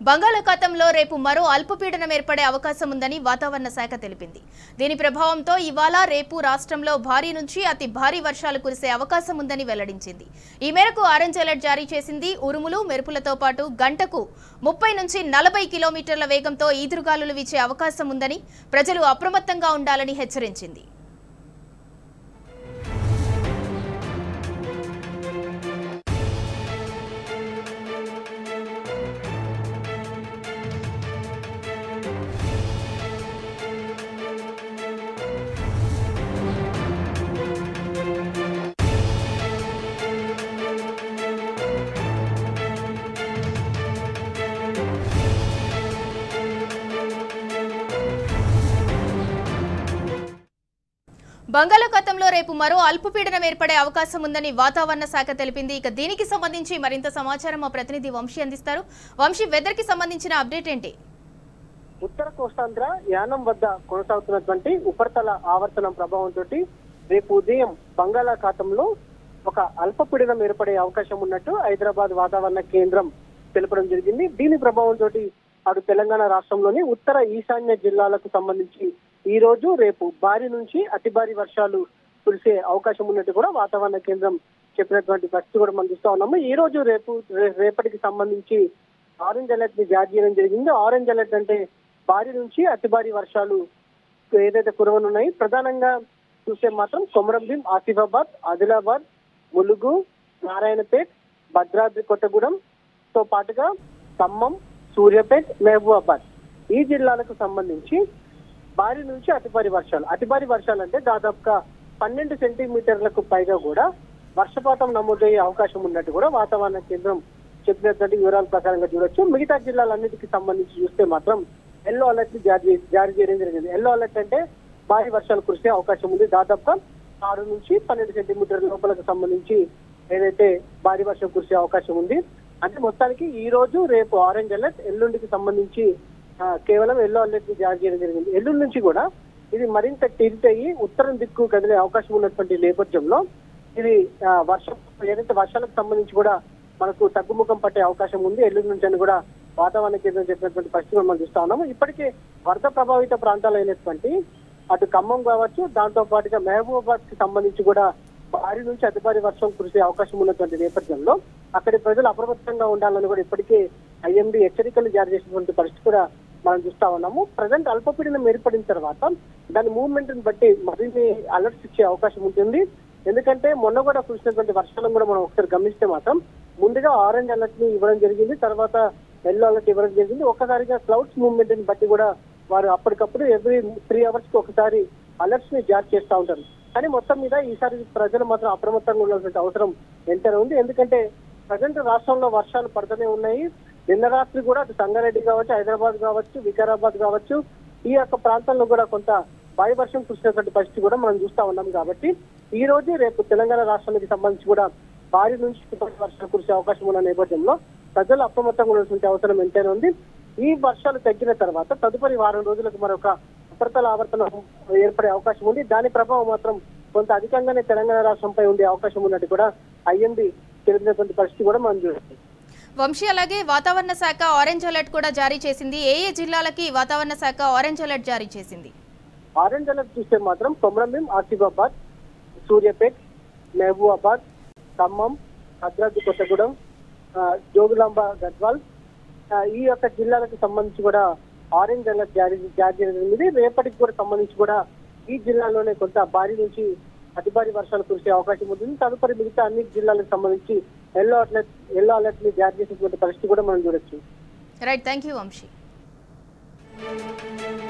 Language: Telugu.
బంగాళాఖాతంలో రేపు మరో అల్పపీడనం ఏర్పడే అవకాశం ఉందని వాతావరణ శాఖ తెలిపింది దీని ప్రభావంతో ఇవాళ రేపు రాష్ట్రంలో భారీ నుంచి అతి భారీ వర్షాలు కురిసే అవకాశం ఉందని వెల్లడించింది ఈ మేరకు ఆరెంజ్ అలర్ట్ జారీ చేసింది ఉరుములు మెరుపులతో పాటు గంటకు ముప్పై నుంచి నలభై కిలోమీటర్ల వేగంతో ఈదురుగాలులు వీచే అవకాశం ఉందని ప్రజలు అప్రమత్తంగా ఉండాలని హెచ్చరించింది బంగాళాఖాతంలో రేపు మరో అల్పపీడనం ఏర్పడే అవకాశం ఉందని వాతావరణ శాఖ తెలిపింది ఇక దీనికి సంబంధించి మరింత సమాచారం మా ప్రతినిధి వంశీ అందిస్తారు వంశీ వెదర్ కి సంబంధించిన అప్డేట్ ఏంటి ఉత్తర కోస్తాంధ్ర యానం వద్ద కొనసాగుతున్నటువంటి ఉపరితల ఆవర్తనం ప్రభావంతో రేపు ఉదయం బంగాళాఖాతంలో ఒక అల్పపీడనం ఏర్పడే అవకాశం ఉన్నట్టు హైదరాబాద్ వాతావరణ కేంద్రం తెలపడం జరిగింది దీని ప్రభావంతో అటు తెలంగాణ రాష్ట్రంలోని ఉత్తర ఈశాన్య జిల్లాలకు సంబంధించి ఈ రోజు రేపు భారీ నుంచి అతి భారీ వర్షాలు కురిసే అవకాశం ఉన్నట్టు కూడా వాతావరణ కేంద్రం చెప్పినటువంటి పరిస్థితి కూడా మనం చూస్తా ఉన్నాము ఈ రోజు రేపు రే- రేపటికి సంబంధించి ఆరెంజ్ అలర్ట్ ని జారీ చేయడం జరిగింది ఆరెంజ్ అలర్ట్ అంటే భారీ నుంచి అతి భారీ వర్షాలు ఏదైతే కురవనున్నాయి ప్రధానంగా చూస్తే మాత్రం కొమరంభీం ఆసిఫాబాద్ ఆదిలాబాద్ ములుగు నారాయణపేట్ భద్రాద్రి కొత్తగూడెం తో పాటుగా ఖమ్మం సూర్యాపేట్ మహబూబాబాద్ ఈ జిల్లాలకు సంబంధించి భారీ నుంచి అతి భారీ వర్షాలు అతి భారీ వర్షాలు అంటే దాదాపుగా పన్నెండు సెంటీమీటర్లకు పైగా కూడా వర్షపాతం నమోదయ్యే అవకాశం ఉన్నట్టు కూడా వాతావరణ కేంద్రం చెప్పినటువంటి వివరాల ప్రకారంగా చూడొచ్చు మిగతా జిల్లాలన్నిటికీ సంబంధించి చూస్తే మాత్రం ఎల్లో అలర్ట్ ని జారీ చే- జారీ చేయడం జరిగింది ఎల్లో అలర్ట్ అంటే భారీ వర్షాలు కురిసే అవకాశం ఉంది దాదాపుగా ఆరు నుంచి పన్నెండు సెంటీమీటర్ల లోపలకు సంబంధించి ఏదైతే భారీ వర్షం కురిసే అవకాశం ఉంది అంటే మొత్తానికి ఈ రోజు రేపు ఆరెంజ్ అలర్ట్ ఎల్లుండికి సంబంధించి ఆ, కేవలం ఎల్లో అలర్ట్ ని జారీ చేయడం జరిగింది ఎల్లుండి నుంచి కూడా ఇది మరింత టిల్ట్ అయ్యి ఉత్తరం దిక్కు కదిలే అవకాశం ఉన్నటువంటి నేపథ్యంలో ఇది ఆ, వర్షం ఏదైతే వర్షాలకు సంబంధించి కూడా మనకు తగ్గుముఖం పట్టే అవకాశం ఉంది ఎల్లుండి నుంచి అని కూడా వాతావరణ కేంద్రం చెప్పినటువంటి పరిస్థితి మనం చూస్తా ఉన్నాము ఇప్పటికే వరద ప్రభావిత ప్రాంతాలు అయినటువంటి అటు ఖమ్మం కావచ్చు దాంతో పాటుగా మహబూబాబాద్ కి సంబంధించి కూడా భారీ నుంచి అతి భారీ వర్షం కురిసే అవకాశం ఉన్నటువంటి నేపథ్యంలో అక్కడి ప్రజలు అప్రమత్తంగా ఉండాలని కూడా ఇప్పటికే ఐఎండీ హెచ్చరికలు జారీ చేసినటువంటి పరిస్థితి కూడా మనం చూస్తా ఉన్నాము ప్రజెంట్ అల్పపీడనం ఏర్పడిన తర్వాత దాని మూవ్మెంట్ ని బట్టి మరిన్ని అలర్ట్స్ ఇచ్చే అవకాశం ఉంటుంది ఎందుకంటే మొన్న కూడా కురిసినటువంటి వర్షాలను కూడా మనం ఒకసారి గమనిస్తే మాత్రం ముందుగా ఆరెంజ్ అలర్ట్ ని ఇవ్వడం జరిగింది తర్వాత ఎల్లో అలర్ట్ ఇవ్వడం జరిగింది ఒక్కసారిగా క్లౌడ్స్ మూవ్మెంట్ ని బట్టి కూడా వారు అప్పటికప్పుడు ఎవ్రీ త్రీ అవర్స్ కి ఒకసారి అలర్ట్స్ ని జారీ చేస్తూ ఉంటారు కానీ మొత్తం మీద ఈసారి ప్రజలు మాత్రం అప్రమత్తంగా ఉండాల్సిన అవసరం ఎంతైనా ఉంది ఎందుకంటే ప్రజెంట్ రాష్ట్రంలో వర్షాలు పడుతూనే ఉన్నాయి నిన్న రాత్రి కూడా అటు సంగారెడ్డి కావచ్చు హైదరాబాద్ కావచ్చు వికారాబాద్ కావచ్చు ఈ యొక్క ప్రాంతాల్లో కూడా కొంత భారీ వర్షం కురిసినటువంటి పరిస్థితి కూడా మనం చూస్తా ఉన్నాం కాబట్టి ఈ రోజు రేపు తెలంగాణ రాష్ట్రానికి సంబంధించి కూడా భారీ నుంచి భారీ వర్షాలు కురిసే అవకాశం ఉన్న నేపథ్యంలో ప్రజలు అప్రమత్తంగా ఉండాల్సిన అవసరం ఎంతైనా ఉంది ఈ వర్షాలు తగ్గిన తర్వాత తదుపరి వారం రోజులకు మరొక ఉపరితల ఆవర్తనం ఏర్పడే అవకాశం ఉంది దాని ప్రభావం మాత్రం కొంత అధికంగానే తెలంగాణ రాష్ట్రంపై ఉండే అవకాశం ఉన్నట్టు కూడా ఐఎండీ తెలిపినటువంటి పరిస్థితి కూడా మనం చూడొచ్చు వంశీ అలాగే వాతావరణ శాఖ ఆరెంజ్ అలర్ట్ కూడా జారీ చేసింది ఏ ఏ జిల్లాలకి వాతావరణ శాఖ ఆరెంజ్ అలర్ట్ జారీ చేసింది ఆరెంజ్ అలర్ట్ చూస్తే మాత్రం కొమరంభీం ఆసిఫాబాద్ సూర్యాపేట్ మహబూబాబాద్ ఖమ్మం భద్రాద్రి కొత్తగూడెం ఆ, జోగులాంబ గద్వాల్ ఆ, ఈ యొక్క జిల్లాలకు సంబంధించి కూడా ఆరెంజ్ అలర్ట్ జారీ జారీ చేయడం జరిగింది రేపటికి కూడా సంబంధించి కూడా ఈ జిల్లాలోనే కొంత భారీ నుంచి అతి భారీ వర్షాలు కురిసే అవకాశం ఉంటుంది తదుపరి మిగతా అన్ని జిల్లాలకు సంబంధించి ఎల్లో అలర్ట్ ఎల్లో అలర్ట్ ని జారీ చేసినటువంటి పరిస్థితి కూడా మనం చూడొచ్చు రైట్ థ్యాంక్ యూ వంశీ